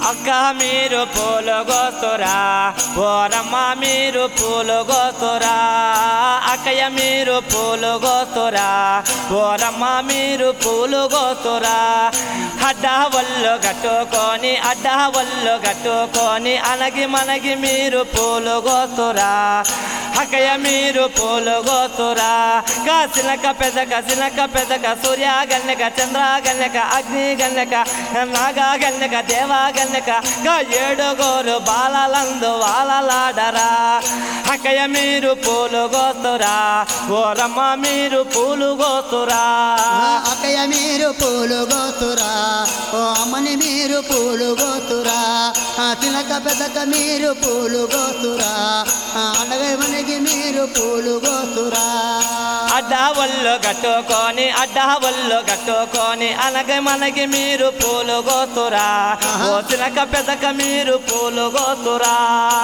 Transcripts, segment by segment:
అక్క మీరు పూలు గోతురా ఓరమ్మ మీరు పూలు గోతురా అక్కయ్య మీరు పూలు గోతురా ఓరమ్మ మీరు పూలు గోతురా అడ్డ ఒళ్ళు కట్టుకొని అడ్డ ఒళ్ళు కట్టుకొని అనగి మనగి మీరు పూలు గోతురా అక్కయ్య మీరు పూలు గోతురా కాసినక పెదక సినక పెదక సూర్య గన్నెక చంద్ర గన్నెక అగ్ని గన్నెక నాగా గన్నెక దేవా గన్నెక గా ఏడుగోరు బాలలందు వాలలాడరా అక్కయ్య మీరు పూలు గోతురా ఓరమ్మ మీరు పూలు గోతురా అక్కయ్య మీరు పూలు గోతురా ఓ అమ్మని మీరు పూలు గోతురా ఆ తినక పెదక మీరు పూలు గోతురా ఆ అడవి మనకి మీరు పూలు గోతురా అడ్డ ఒళ్ళు కట్టుకొని అడ్డ ఒళ్ళు కట్టుకొని అనగ మనకి మీరు పూలు గోతురా ఓ తినక పెదక మీరు పూలు గోతురా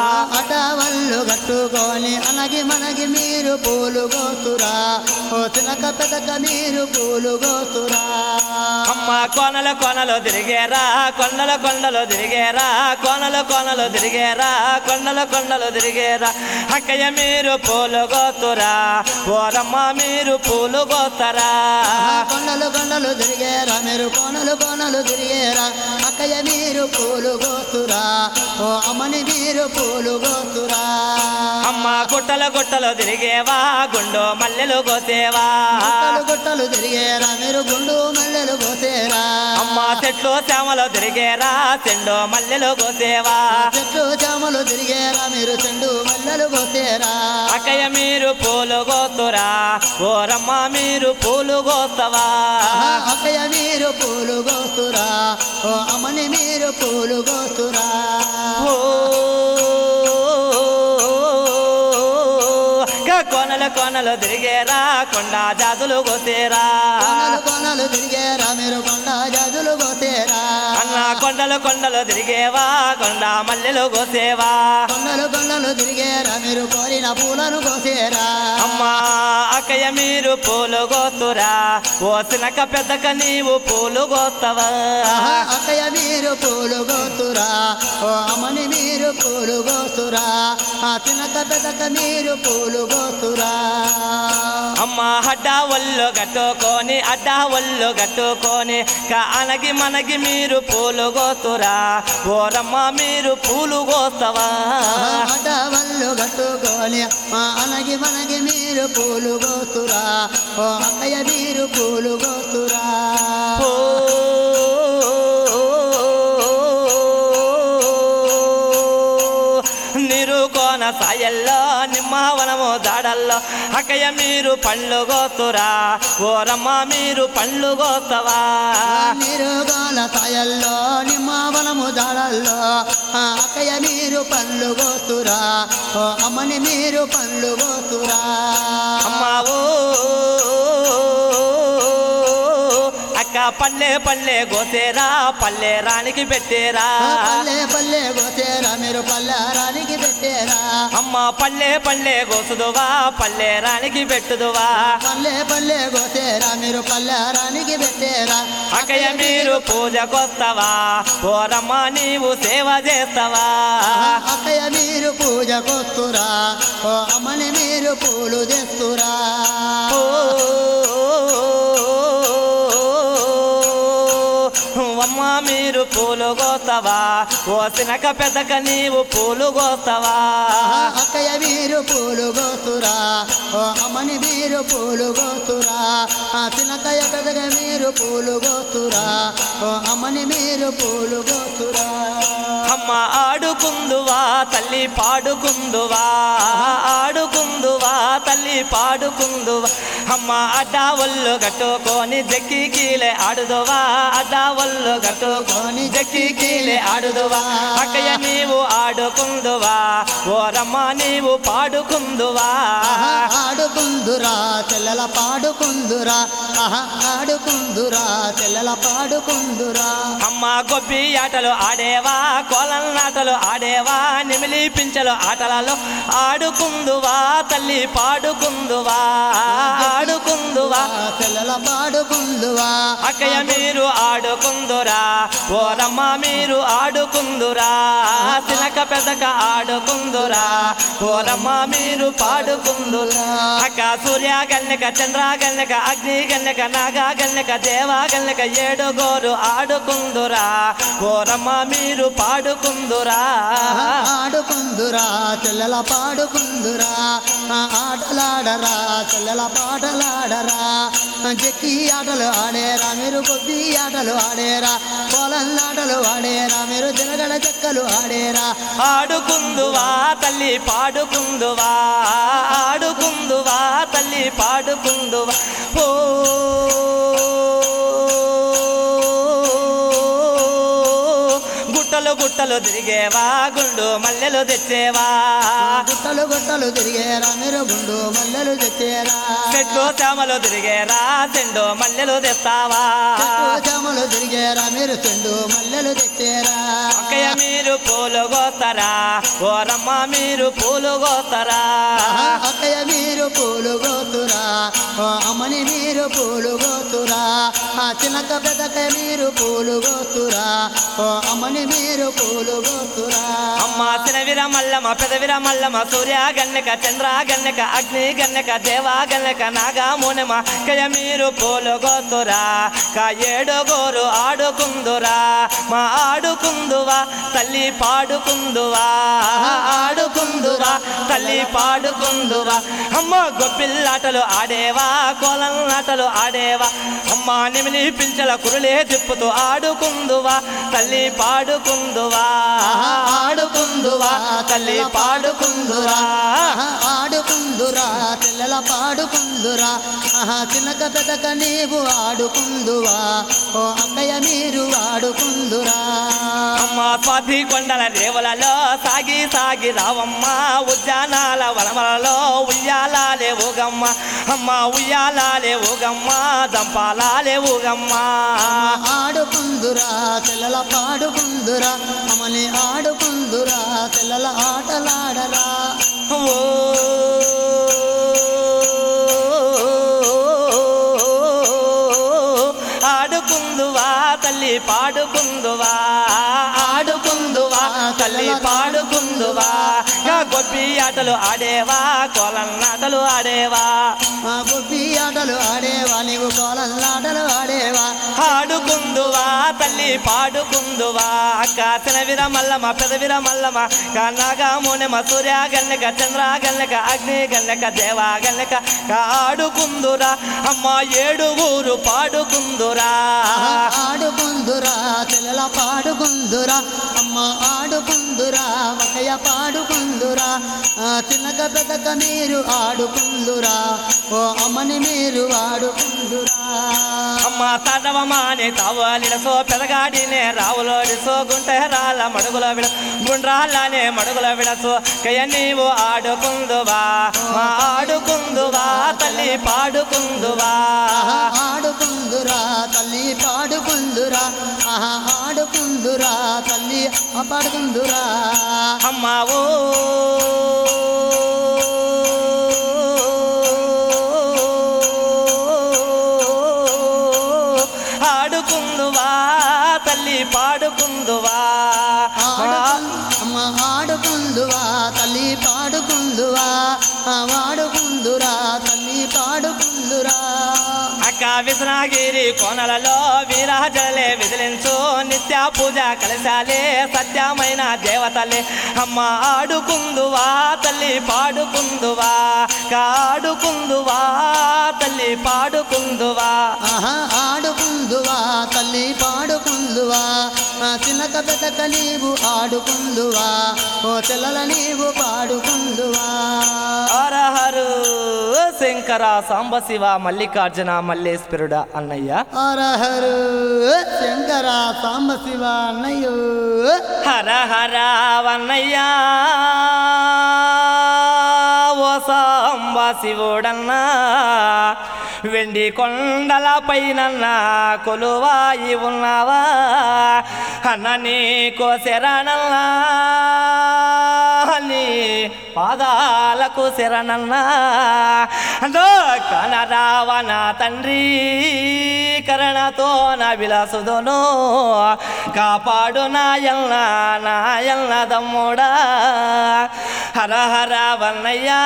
అట వల్లు కట్టుకొని అనగి మనగి మీరు పూలు గోతురా ఓ తినక పెదక మీరు పూలు గోతురా అమ్మ కోనలు కోనలు తిరిగేరా కొండలు కొండలు తిరిగేరా కోనలు కోనలు తిరిగేరా కొండలు కొండలు తిరిగేరా అక్కయ్య మీరు పూలు గోతురా ఓరమ్మ మీరు పూలు గోతరా ఆహా, కొండలు కొండలు తిరిగేరా మీరు కోనలు కోనలు తిరిగేరా అక్కయ్య మీరు పూలు గోతురా ఓ అమ్మని మీరు పూలు గోతురా అమ్మ గుట్టలు గుట్టలు తిరిగేవా గుండు మల్లెలు గోసేవా గుట్టలు గుట్టలు తిరిగేరా మీరు గుండు మల్లెలు గోసేరా అమ్మ చెట్లు చేమలు తిరిగేరా చెండు మల్లెలు గోసేవా చెట్టు చామలు తిరిగేరా మీరు చెండు మల్లెలు గోసేరా అక్కయ్య మీరు పూలు గోతురా ఓరమ్మ మీరు పూలు గోతవా ఆహా, అక్కయ్య మీరు పూలు గోతురా ఓ అమ్మని మీరు పూలు గోతురా ఓ గా కొనలు కొనలు తిరిగేరా కొండ జాతులు గోసేరా కోనలు కోనలు తిరిగేరా మీరు కొండ జాజులు గోసేరా అన్న కొండలు కొండలు తిరిగేవా కొండ మల్లెలు గోసేవా కొండలు కొండలు తిరిగేరా మీరు కోరిన పూలను కోసేరా అమ్మా అక్కయ్య మీరు పూలు గోతురా ఓ సినక పెద్దక నీవు పూలు గోతవా ఆహా, అక్కయ్య మీరు పూలు గోతురా ఓ అమ్మని మీరు పూలు గోతురా ఆ తినక పెదక మీరు పూలు గోతురా అమ్మ అడ్డ ఒళ్ళు కట్టుకొని అడ్డ ఒళ్ళు కట్టుకొని కా అనగి మనగి మీరు పూలు గోతురా ఓరమ్మ మీరు పూలు గోతవా ఆహా, అడ్డ వల్లు కట్టుకొని ఆ అనగి మనగి మీరు పూలు గోతురా ఓ అక్కయ్య మీరు పూలు గోతురా ఓ నిరుకోన సాయల్లో నిమ్మవనము దాడల్లో అక్కయ్య మీరు పండ్లు గోతురా ఓరమ్మ మీరు పండ్లు గోతవా మీరు గోల సాయల్లో నిమ్మ వనము దాడల్లో ఆ అక్కయ్య మీరు పండ్లు గోతురా ఓ అమ్మని మీరు పండ్లు గోతురా అమ్మా ఓ అక్క పల్లె పల్లె గోసేరా పల్లె రానికి పెట్టేరా ఆ పల్లె పల్లె గోసేరా మీరు పల్లె రానికి పెట్టేరా అమ్మ పల్లె పల్లె గోసుదువా పల్లె రానికి పెట్టుదువా పల్లె పల్లె గోసేరా మీరు పల్లె రానికి పెట్టేరా అక్కయ్య మీరు పూజకొస్తావా పోరమ్మ నీవు సేవ చేస్తావా ఆహా, అక్కయ్య మీరు పూజ కొస్తురా ఓ అమ్మని మీరు పూలు తెస్తురా ఓ అమ్మ మీరు పూలు గోస్తావా ఓ సినక పెద్దక నీవు పూలు గోస్తావా ఆహా, అక్కయ్య మీరు పూలు గోతురా ఓ అమ్మని మీరు పూలు గోతురా ఆ చిన్నకయ్య పెద్దగా మీరు పూలు గోతురా ఓ అమ్మని మీరు పూలు గోతురా అమ్మ ఆడుకుందువా తల్లి పాడుకుందువా ఆడుకుందువా తల్లి పాడుకుందువా అమ్మ అడ్డ ఒళ్ళు కట్టుకొని జక్కి కీలే ఆడుదువా అడ్డ ఒళ్ళు కట్టుకొని జక్కి కీలే ఆడుదువా అక్కయ్య నీవు ఆడుకుందువా ఓరమ్మ నీవు పాడుకుందువా ఆహా, ఆడుకుందురా తెల్లల పాడుకుందురా ఆహా ఆడుకుందురా తెల్లల పాడుకుందురా అమ్మ గొప్పి ఆటలు ఆడేవా కోలన్నాటలు ఆడేవా నిమిలి పించలు ఆటలలో ఆడుకుందువా తల్లి పాడుకుందువా ఆడుకుందువా ఆ తెల్లల పాడుకుందువా అక్కయ్య మీరు ఆడుకుందురా ఓరమ్మ మీరు ఆడుకుందురా తినక పెదక ఆడుకుందురా ఓరమ్మ మీరు పాడుకుందురా అక్క సూర్య గల్లెక చంద్ర గల్లెక అగ్ని గల్లెక నాగ గల్లెక దేవ గల్లెక ఏడుగోరు ఆడుకుందురా ఓరమ్మ మీరు పాడుకుందురా ఆడుకుందురా చెల్లెల పాడుకుందురా ఆ ఆటలాడరా చెల్లెల పాటలాడరా చెక్కి ఆటలు ఆడేరా మీరు కొద్ది ఆటలు ఆడేరా పొలంలాటలు ఆడేరా మీరు తిరగడ చెక్కలు ఆడేరా ఆడుకుందువా తల్లి పాడుకుందువా ఆడుకుందువా తల్లి పాడుకుందువా ఓ గుట్టలు గుట్టలు తిరిగేవా గుండు మల్లెలు తెచ్చేవా గుట్టలు గుట్టలు తిరిగేరా మీరు గుండు మల్లెలు తెచ్చేరా చెట్లు చేమలు తిరిగేరా చెండు మల్లెలు తెస్తావా చెట్టు చేమలు తిరిగేరా మీరు చెండు మల్లెలు తెచ్చేరా అక్కయ్య మీరు పూలు కోస్తారా ఓరమ్మ మీరు పూలు కోస్తారా ఆహా, అక్కయ్య మీరు పూలు గోతురా ఓ అమ్మని మీరు పూలు గోతురా ఆ చిన్నక పెద్దక మీరు పూలు గోతురా ఓ అమ్మని మీరు పూలు గోతురా అమ్మ సినవిర మల్లమ్మ పెదవిర మల్లమ్మ సూర్య గన్నెక చంద్ర గన్నెక అగ్ని గన్నెక దేవ గన్నెక నాగా మునమ కయ మీరు పూలు గోతురా కా ఏడుగోరు ఆడుకుందురా మా ఆడుకుందువా తల్లి పాడుకుందువా ఆడుకుందువా తల్లి పాడుకుందువా అమ్మ గొప్పిల్లాటలు ఆడేవా కోలలాటలు ఆడేవా అమ్మ నిమిలి పింఛల కురులే తిప్పుతూ ఆడుకుందువా తల్లి పాడుకుందువా ఆడుకుందువా తల్లి పాడుకుందురా ఆహా, ఆడుకుందురా పిల్లల పాడుకుందురా ఆహా చిన్నక పెద్దక నీవు ఆడుకుందువా ఓ అక్కయ్య మీరు ఆడుకుందురా అమ్మ స్వాతి కొండల రేవులలో సాగి సాగి రావమ్మ ఉద్యానాల వనమలలో ఉయ్యాలాలే ఊగమ్మ అమ్మ ఉయ్యాలాలే ఊగమ్మ దంపాలాలే ఊగమ్మ ఆడుకుందురా పిల్లల పాడుకుందురా అమ్మని ఆడుకుందురా పిల్లల ఆటలాడరా ఓ ఆడుకుందువా తల్లి పాడుకుందువా ఆడుకుందువా తల్లి పాడుకుందువా గా గొప్పి ఆటలు ఆడేవా కోలన్నాటలు ఆడేవా మా బుద్ధి ఆటలు ఆడేవా నీవు కోలల్లాటలు ఆడేవా ఆడుకుందువా తల్లి పాడుకుందువా అక్క తినవిర మల్లమ్మ పెదవిర మల్లమ్మ కన్నగా మునెమ సూర్య గల్లెక చంద్ర గల్లెక అగ్ని గల్లెక దేవ గల్లెక ఆడుకుందురా అమ్మ ఏడుగురు పాడుకుందురా ఆహా, ఆడుకుందురా పిల్లల పాడుకుందురా అమ్మ ఆడుకుందురా ఒకయ పాడుకుందురా ఆ, చిన్నక పెద్దక మీరు ఆడుకుందురా ఓ అమ్మని మీరు ఆడుకుందురా అమ్మ తడవమాని తావాలిడసో పెదగాడినే రావులోడిసో గుంట రాళ్ళ మడుగుల విడ గుండ్రాళ్ళనే మడుగుల విడసో కయ నీవు ఆడుకుందువా మా ఆడుకుందువా తల్లి పాడుకుందువా ఆహా, ఆడుకుందురా తల్లి పాడుకుందురా ఆహా ఆడుకుందురా తల్లి ఆ, పాడుకుందురా అమ్మ ఓ ఆడుకుందువా తల్లి పాడుకుందువా ఆడుకుం- అమ్మ ఆడుకుందువా తల్లి పాడుకుందువా ఆ, వాడుకుందురా తల్లి పాడుకుందురా అక్క విశ్వనాగిరి కోనలలో వీరాజలే విదిలించు నిత్య పూజ కలశాలే సత్యమైన దేవతలే అమ్మ ఆడుకుందువా తల్లి పాడుకుందువా కాడుకుందువా తల్లి పాడుకుందువా ఆహా ఆడుకుందువా తల్లి పాడుకుందువా ఆ, చిన్నక పెద్దక నీవు ఆడుకుందువా ఓ చెల్లల నీవు పాడుకుందువా హరహరు శంకర సాంబశివ మల్లికార్జున మల్లేశ్వరుడ అన్నయ్య హరహరు శంకర సాంబశివ అన్నయ్యో హర హర వన్నయ్య ఓ సాంబ శివుడన్నా వెండి కొండల పైన కొలువాయి ఉన్నావా అన్న నీకో శరణల్లా నీ పాదాలకు శరణన్నా దో కనరావన తండ్రి కరణతో నా విలాసుదోను కాపాడు నాయన్న నాయన్న దమ్ముడా హర హర వన్నయ్యా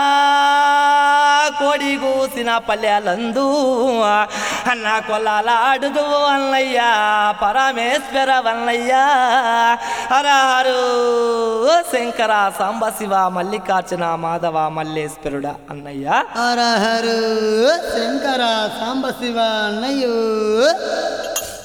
కోడి కూసిన పల్లెలందు అన్న కొలాలాడుదు అన్నయ్య పరమేశ్వర వన్నయ్య హర హరు శంకర సాంబ శివ మల్లికార్జున మాధవ మల్లేశ్వరుడ అన్నయ్య హర హరు శంకర సాంబ శివ అన్నయ్యో